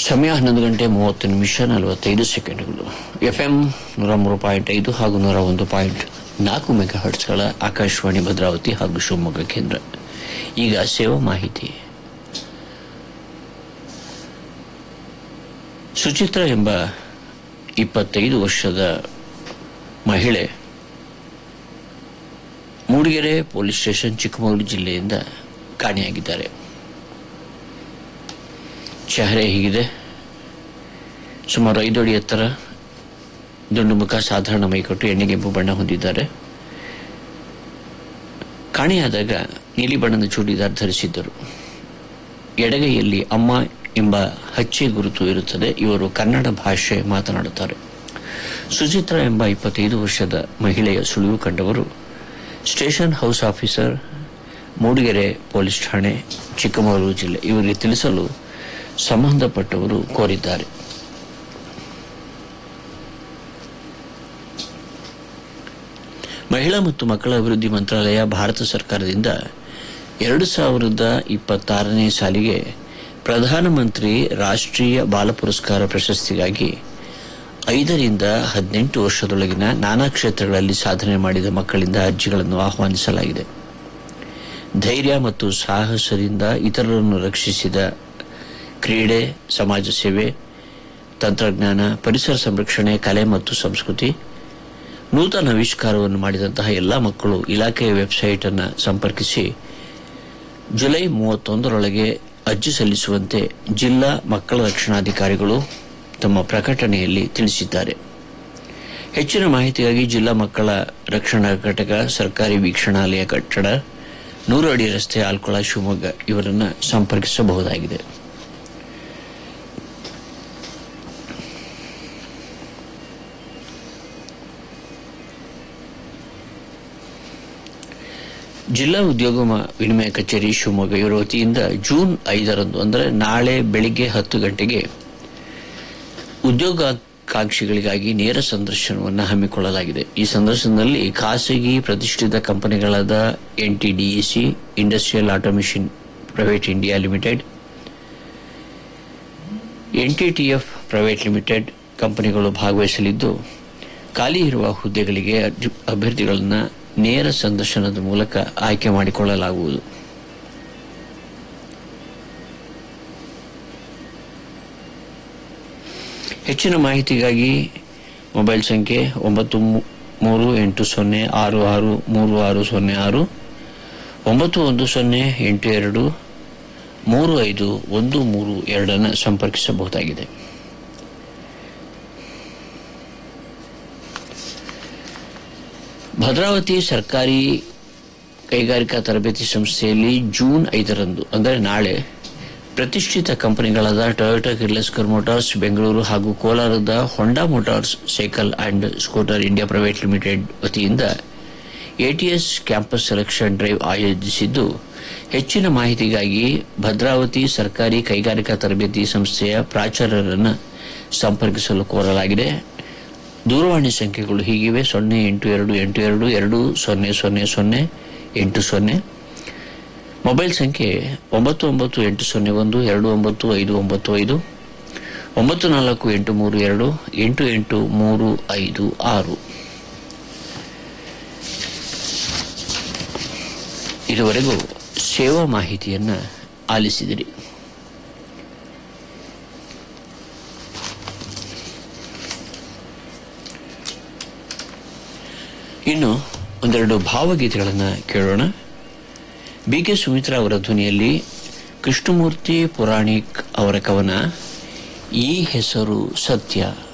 ಸಮಯ ಹನ್ನೊಂದು ಗಂಟೆ ಮೂವತ್ತು ನಿಮಿಷ ನಲವತ್ತೈದು ಸೆಕೆಂಡ್ಗಳು ಎಫ್ ಎಂ ನೂರ ಮೂರು ಪಾಯಿಂಟ್ ಐದು ಹಾಗೂ ನೂರ ಒಂದು ಪಾಯಿಂಟ್ ನಾಲ್ಕು ಮೆಗಾ ಹರ್ಟ್ಸ್ಗಳ ಆಕಾಶವಾಣಿ ಭದ್ರಾವತಿ ಹಾಗೂ ಶಿವಮೊಗ್ಗ ಕೇಂದ್ರ ಈಗ ಸೇವಾ ಮಾಹಿತಿ ಸುಚಿತ್ರ ಎಂಬ ಇಪ್ಪತ್ತೈದು ವರ್ಷದ ಮಹಿಳೆ ಮೂಡಿಗೆರೆ ಪೊಲೀಸ್ ಸ್ಟೇಷನ್ ಚಿಕ್ಕಮಗಳೂರು ಜಿಲ್ಲೆಯಿಂದ ಕಾಣೆಯಾಗಿದ್ದಾರೆ ಚೆಹರೆ ಹೀಗಿದೆ ಸುಮಾರು ಐದು ಅಡಿ ಎತ್ತರ ದುಂಡು ಮುಖ ಸಾಧಾರಣ ಮೈಕಟ್ಟು ಎಣ್ಣೆಗೆಂಪು ಬಣ್ಣ ಹೊಂದಿದ್ದಾರೆ ಕಾಣೆಯಾದಾಗ ನೀಲಿ ಬಣ್ಣದ ಚೂಡಿದಾರ್ ಧರಿಸಿದ್ದರು ಎಡಗೈಯಲ್ಲಿ ಅಮ್ಮ ಎಂಬ ಹಚ್ಚೆ ಗುರುತು ಇರುತ್ತದೆ ಇವರು ಕನ್ನಡ ಭಾಷೆ ಮಾತನಾಡುತ್ತಾರೆ ಸುಚಿತ್ರ ಎಂಬ ಇಪ್ಪತ್ತೈದು ವರ್ಷದ ಮಹಿಳೆಯ ಸುಳಿವು ಕಂಡವರು station house officer Mudigere police ಠಾಣೆ ಚಿಕ್ಕಮಗಳೂರು ಜಿಲ್ಲೆ ಇವರಿಗೆ ತಿಳಿಸಲು ಸಂಬಂಧಪಟ್ಟವರು ಕೋರಿದ್ದಾರೆ ಮಹಿಳಾ ಮತ್ತು ಮಕ್ಕಳ ಅಭಿವೃದ್ಧಿ ಮಂತ್ರಾಲಯ ಭಾರತ ಸರ್ಕಾರದಿಂದ ಎರಡು ಸಾವಿರದ ಇಪ್ಪತ್ತಾರನೇ ಸಾಲಿಗೆ ಪ್ರಧಾನಮಂತ್ರಿ ರಾಷ್ಟ್ರೀಯ ಬಾಲ ಪುರಸ್ಕಾರ ಪ್ರಶಸ್ತಿಗಾಗಿ ಐದರಿಂದ ಹದಿನೆಂಟು ವರ್ಷದೊಳಗಿನ ನಾನಾ ಕ್ಷೇತ್ರಗಳಲ್ಲಿ ಸಾಧನೆ ಮಾಡಿದ ಮಕ್ಕಳಿಂದ ಅರ್ಜಿಗಳನ್ನು ಆಹ್ವಾನಿಸಲಾಗಿದೆ ಧೈರ್ಯ ಮತ್ತು ಸಾಹಸದಿಂದ ಇತರರನ್ನು ರಕ್ಷಿಸಿದ ಕ್ರೀಡೆ ಸಮಾಜ ಸೇವೆ ತಂತ್ರಜ್ಞಾನ ಪರಿಸರ ಸಂರಕ್ಷಣೆ ಕಲೆ ಮತ್ತು ಸಂಸ್ಕೃತಿ ನೂತನ ಆವಿಷ್ಕಾರವನ್ನು ಮಾಡಿದಂತಹ ಎಲ್ಲ ಮಕ್ಕಳು ಇಲಾಖೆಯ ವೆಬ್ಸೈಟ್ ಅನ್ನು ಸಂಪರ್ಕಿಸಿ ಜುಲೈ ಮೂವತ್ತೊಂದರೊಳಗೆ ಅರ್ಜಿ ಸಲ್ಲಿಸುವಂತೆ ಜಿಲ್ಲಾ ಮಕ್ಕಳ ರಕ್ಷಣಾಧಿಕಾರಿಗಳು ತಮ್ಮ ಪ್ರಕಟಣೆಯಲ್ಲಿ ತಿಳಿಸಿದ್ದಾರೆ ಹೆಚ್ಚಿನ ಮಾಹಿತಿಗಾಗಿ ಜಿಲ್ಲಾ ಮಕ್ಕಳ ರಕ್ಷಣಾ ಘಟಕ ಸರ್ಕಾರಿ ವೀಕ್ಷಣಾಲಯ ಕಟ್ಟಡ ನೂರು ಅಡಿ ರಸ್ತೆ ಆಲ್ಕೊಳ ಶಿವಮೊಗ್ಗ ಇವರನ್ನು ಸಂಪರ್ಕಿಸಬಹುದಾಗಿದೆ ಜಿಲ್ಲಾ ಉದ್ಯೋಗ ಮ- ವಿನಿಮಯ ಕಚೇರಿ ಶಿವಮೊಗ್ಗ ಇವರ ವತಿಯಿಂದ ಜೂನ್ ಐದರಂದು ಅಂದರೆ ನಾಳೆ ಬೆಳಿಗ್ಗೆ ಹತ್ತು ಗಂಟೆಗೆ ಉದ್ಯೋಗಾಕಾಂಕ್ಷಿಗಳಿಗಾಗಿ ನೇರ ಸಂದರ್ಶನವನ್ನು ಹಮ್ಮಿಕೊಳ್ಳಲಾಗಿದೆ ಈ ಸಂದರ್ಶನದಲ್ಲಿ ಖಾಸಗಿ ಪ್ರತಿಷ್ಠಿತ ಕಂಪನಿಗಳಾದ NTDEC industrial automation private India limited NTTF private limited ಕಂಪನಿಗಳು ಭಾಗವಹಿಸಲಿದ್ದು ಖಾಲಿ ಇರುವ ಹುದ್ದೆಗಳಿಗೆ ಅರ್ಜಿ- ಅಭ್ಯರ್ಥಿಗಳನ್ನು ನೇರ ಸಂದರ್ಶನದ ಮೂಲಕ ಆಯ್ಕೆ ಮಾಡಿಕೊಳ್ಳಲಾಗುವುದು ಹೆಚ್ಚಿನ ಮಾಹಿತಿಗಾಗಿ ಮೊಬೈಲ್ ಸಂಖ್ಯೆ ಒಂಬತ್ತು ಮೂ- ಮೂರು ಎಂಟು ಸೊನ್ನೆ ಆರು ಆರು ಮೂರು ಆರು ಸೊನ್ನೆ ಆರು ಒಂಬತ್ತು ಒಂದು ಸೊನ್ನೆ ಎಂಟು ಎರಡು ಮೂರು ಐದು ಒಂದು ಮೂರು ಎರಡನ್ನು ಸಂಪರ್ಕಿಸಬಹುದಾಗಿದೆ ಭದ್ರಾವತಿ ಸರ್ಕಾರಿ ಕೈಗಾರಿಕಾ ತರಬೇತಿ ಸಂಸ್ಥೆಯಲ್ಲಿ ಜೂನ್ ಐದರಂದು ಅಂದರೆ ನಾಳೆ ಪ್ರತಿಷ್ಠಿತ ಕಂಪನಿಗಳಾದ ಟೊಯೋಟಾ ಕಿರ್ಲಸ್ಕರ್ ಮೋಟಾರ್ಸ್ ಬೆಂಗಳೂರು ಹಾಗೂ ಕೋಲಾರದ Honda motors cycle and scooter India private limited ವತಿಯಿಂದ ಎಟಿಎಸ್ ಕ್ಯಾಂಪಸ್ ಸೆಲೆಕ್ಷನ್ ಡ್ರೈವ್ ಆಯೋಜಿಸಿದ್ದು ಹೆಚ್ಚಿನ ಮಾಹಿತಿಗಾಗಿ ಭದ್ರಾವತಿ ಸರ್ಕಾರಿ ಕೈಗಾರಿಕಾ ತರಬೇತಿ ಸಂಸ್ಥೆಯ ಪ್ರಾಚಾರ್ಯರನ್ನು ಸಂಪರ್ಕಿಸಲು ಕೋರಲಾಗಿದೆ ದೂರವಾಣಿ ಸಂಖ್ಯೆಗಳು ಹೀಗಿವೆ ಸೊನ್ನೆ ಎಂಟು ಎರಡು ಎಂಟು ಎರಡು ಎರಡು ಸೊನ್ನೆ ಸೊನ್ನೆ ಸೊನ್ನೆ ಎಂಟು ಸೊನ್ನೆ ಮೊಬೈಲ್ ಸಂಖ್ಯೆ ಒಂಬತ್ತು ಒಂಬತ್ತು ಎಂಟು ಸೊನ್ನೆ ಒಂದು ಎರಡು ಒಂಬತ್ತು ಐದು ಒಂಬತ್ತು ಐದು ಒಂಬತ್ತು ನಾಲ್ಕು ಎಂಟು ಮೂರು ಎರಡು ಎಂಟು ಎಂಟು ಮೂರು ಐದು ಆರು ಇದುವರೆಗೂ ಸೇವಾ ಮಾಹಿತಿಯನ್ನು ಆಲಿಸಿದಿರಿ ಇನ್ನು ಒಂದೆರಡು ಭಾವಗೀತೆಗಳನ್ನು ಕೇಳೋಣ ಬಿ ಕೆ ಸುಮಿತ್ರಾ ಅವರ ಧ್ವನಿಯಲ್ಲಿ ಕೃಷ್ಣಮೂರ್ತಿ ಪುರಾಣಿಕ್ ಅವರ ಕವನ ಈ ಹೆಸರು ಸತ್ಯ